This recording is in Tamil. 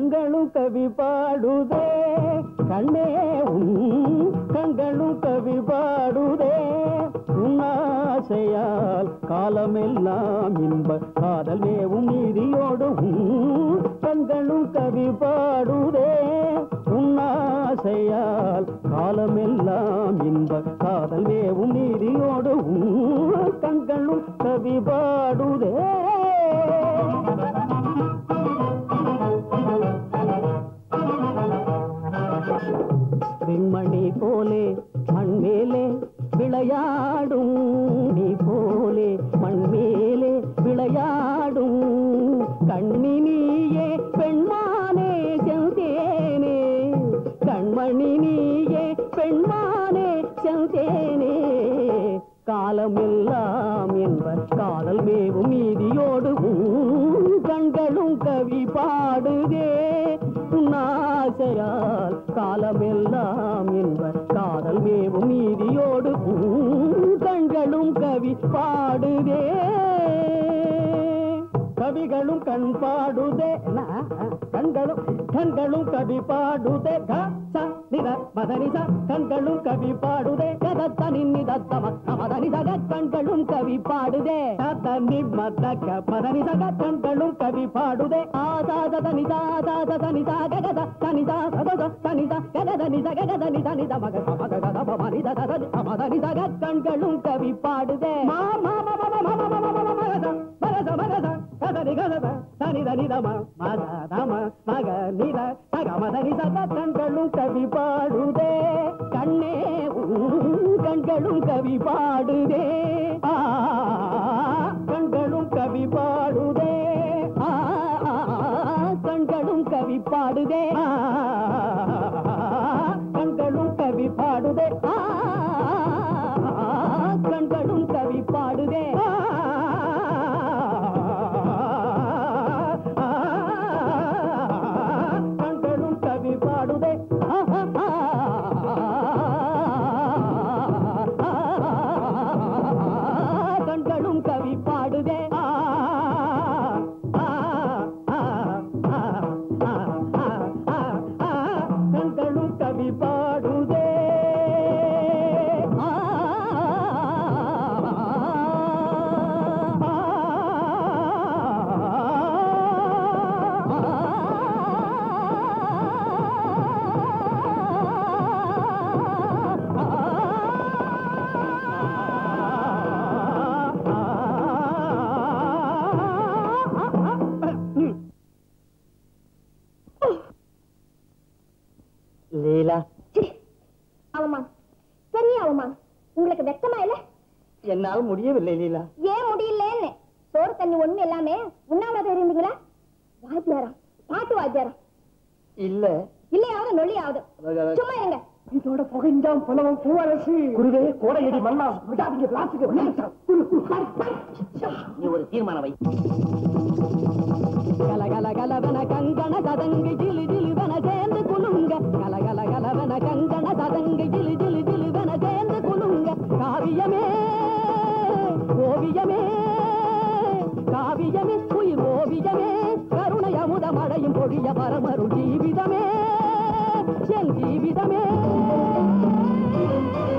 கண்களும் கவி பாடுதே கண்ணே உன் கண்களும் கவி பாடுதே உன் ஆசையால் காலமெல்லாம் இன்ப காதல் மேவும் நீதியோடு உன் கண்களும் கவி பாடுதே உன் ஆசையால் காலமெல்லாம் இன்ப காதல் மேவும் நீதியோடு உன் கண்களும் கவி பாடுதே விண்மணி போலே மண்மேலே விளையாடும் நீ போலே மண்மேலே விளையாடும் கண்ணினியே பெண்மானே செந்தேனே கண்மணி நீயே பெண்மானே செந்தேனே காலமெல்லாம் என்ப காதல் மேவும் நீதியோடு உன் கண்களும் கவி பாடுதே உன்னாசையால் காலமெல்லாம் என்ப காதல் மேவும் நீதியோடு உன் கண்களும் கவி பாடுதே கவிகளும் கண் பாடுதே என்ன? கண்களும் கண்களும் கவி பாடுதே க, ச, நித, மதனி, ச. கண்களும் கவி பாடுதே கதத்த நின்னி தத்தம மதனி சக கண்களும் கவி பாடுதே தத்த நிம்மதக்க மதனி சக கண்களும் கவி பாடுதே ஆதாத தனிதா ஆதாத தனிதா ககத தனிதா சதத தனிதா ககத நித ககத நித நித மக மக கத மனித தத மதனி சக கண்களும் கவி பாடுதே மா மா மா மா மா மா மா மா மா மகத மகத மகத கதனி கதத தனித நிதம மத தம மக நித சக மதனி சக கண்களும் கவி பாடுதே கண்ணே உன் கண்களும் கவி பாடுதே ஆ, கண்களும் கவி பாடுதே ஆ, கண்களும் கவி பாடுதே ஆ, கண்களும் கவி பாடுதே ஆ, கண்களும் கவி பாடுதே ஆ, கண்களும் கவி பாடுதே ஆ, ஆ, கண்களும் கவி பாடுதே ஆ, ஆ, ஆ, ஆ, ஆ, ஆ, ஆ, கண்களும் கவி பாடுதே ஆ, லீலா ச்சீ, அவமானம் பெரிய அவமானம் உங்களுக்கு வெக்கமா இல்ல என்னால் முடியவில்லை லீலா ஏன் முடியலன்னு சோறு தண்ணி ஒண்ணு எல்லாமே உண்ணாவிரதம் இருந்தீங்களா வாத்தியாரம் பாட்டு வாத்தியாரம் இல்ல இல்லையாவது நொல்லியாவது சும்மா இருங்க இதோட புகைஞ்சாம் புலவம் பூவரசு குருவே கோடையடி மன்னா விடாதீங்க கிளாஸுக்கு நீ ஒரு தீர்மானம் வை கல கல கலவன கங்கண சதங்கு ஜிலு ஜிலுவன சேர்ந்து குலுங்க கல கல கலவன கங்கண சதங்கு ஜிலு ஜிலு ஜிலுவன சேர்ந்து குலுங்க காவியமே ஓவியமே காவியமே உயிர் ஓவியமே கருணை அமுத மழையும் பொழிய பரமருள் ஜீவிதமே என் ஜீவிதமே